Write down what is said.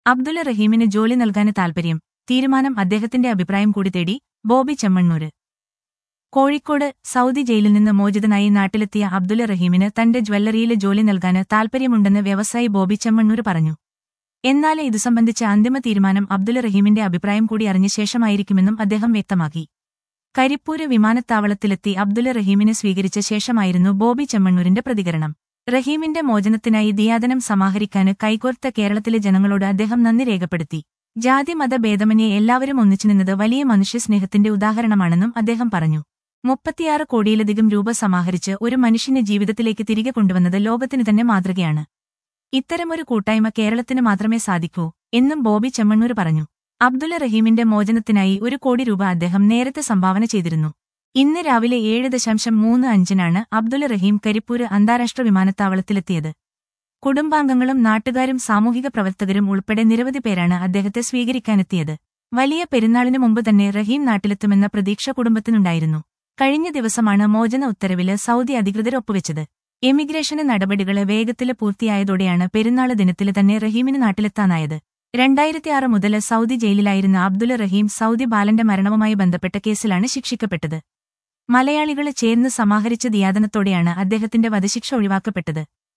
അബ്ദുള്ള റഹീമിന് ജോലി നൽകാന് താൽപര്യം തീരുമാനം അദ്ദേഹത്തിന്റെ അഭിപ്രായം കൂടി തേടി ബോബി ചെമ്മണ്ണൂര് കോഴിക്കോട് സൗദി ജയിലിൽ നിന്ന് മോചിതനായി നാട്ടിലെത്തിയ അബ്ദുള്ള റഹീമിന് തന്റെ ജ്വല്ലറിയിലെ ജോലി നൽകാന് താൽപര്യമുണ്ടെന്ന് വ്യവസായി ബോബി ചെമ്മണ്ണൂർ പറഞ്ഞു എന്നാലേ ഇതു സംബന്ധിച്ച അന്തിമ തീരുമാനം അബ്ദുള്ള റഹീമിന്റെ അഭിപ്രായം കൂടി അറിഞ്ഞ ശേഷമായിരിക്കുമെന്നും അദ്ദേഹം വ്യക്തമാക്കി കരിപ്പൂര് വിമാനത്താവളത്തിലെത്തി അബ്ദുള്ള റഹീമിനെ സ്വീകരിച്ച ശേഷമായിരുന്നു ബോബി ചെമ്മണ്ണൂരിന്റെ പ്രതികരണം റഹീമിന്റെ മോചനത്തിനായി ദിയാദനം സമാഹരിക്കാന് കൈകോർത്ത കേരളത്തിലെ ജനങ്ങളോട് അദ്ദേഹം നന്ദി രേഖപ്പെടുത്തി ജാതി മത ഭേദമന്യേ എല്ലാവരും ഒന്നിച്ചുനിന്നത് വലിയ മനുഷ്യസ്നേഹത്തിന്റെ ഉദാഹരണമാണെന്നും അദ്ദേഹം പറഞ്ഞു മുപ്പത്തിയാറ് കോടിയിലധികം രൂപ സമാഹരിച്ച് ഒരു മനുഷ്യനെ ജീവിതത്തിലേക്ക് തിരികെ കൊണ്ടുവന്നത് ലോകത്തിന് തന്നെ മാതൃകയാണ് ഇത്തരമൊരു കൂട്ടായ്മ കേരളത്തിന് മാത്രമേ സാധിക്കൂ എന്നും ബോബി ചെമ്മണ്ണൂർ പറഞ്ഞു അബ്ദുള്ള റഹീമിന്റെ മോചനത്തിനായി ഒരു കോടി രൂപ അദ്ദേഹം നേരത്തെ സംഭാവന ചെയ്തിരുന്നു ഇന്ന് രാവിലെ ഏഴ് ദശാംശം മൂന്ന് അഞ്ചിനാണ് അബ്ദുള്ള റഹീം കരിപ്പൂര് അന്താരാഷ്ട്ര വിമാനത്താവളത്തിലെത്തിയത് കുടുംബാംഗങ്ങളും നാട്ടുകാരും സാമൂഹിക പ്രവർത്തകരും ഉൾപ്പെടെ നിരവധി പേരാണ് അദ്ദേഹത്തെ സ്വീകരിക്കാനെത്തിയത് വലിയ പെരുന്നാളിനു മുമ്പ് തന്നെ റഹീം നാട്ടിലെത്തുമെന്ന പ്രതീക്ഷ കുടുംബത്തിനുണ്ടായിരുന്നു കഴിഞ്ഞ ദിവസമാണ് മോചന ഉത്തരവില് സൗദി അധികൃതർ ഒപ്പുവെച്ചത് എമിഗ്രേഷന് നടപടികള് വേഗത്തില് പൂർത്തിയായതോടെയാണ് പെരുന്നാള് ദിനത്തില് തന്നെ റഹീമിന് നാട്ടിലെത്താനായത് രണ്ടായിരത്തിയാറ് മുതൽ സൗദി ജയിലിലായിരുന്ന അബ്ദുള്ള റഹീം സൗദി ബാലന്റെ മരണവുമായി ബന്ധപ്പെട്ട കേസിലാണ് ശിക്ഷിക്കപ്പെട്ടത് മലയാളികള് ചേർന്ന് സമാഹരിച്ച ദിയാദനത്തോടെയാണ് അദ്ദേഹത്തിന്റെ വധശിക്ഷ ഒഴിവാക്കപ്പെട്ടത്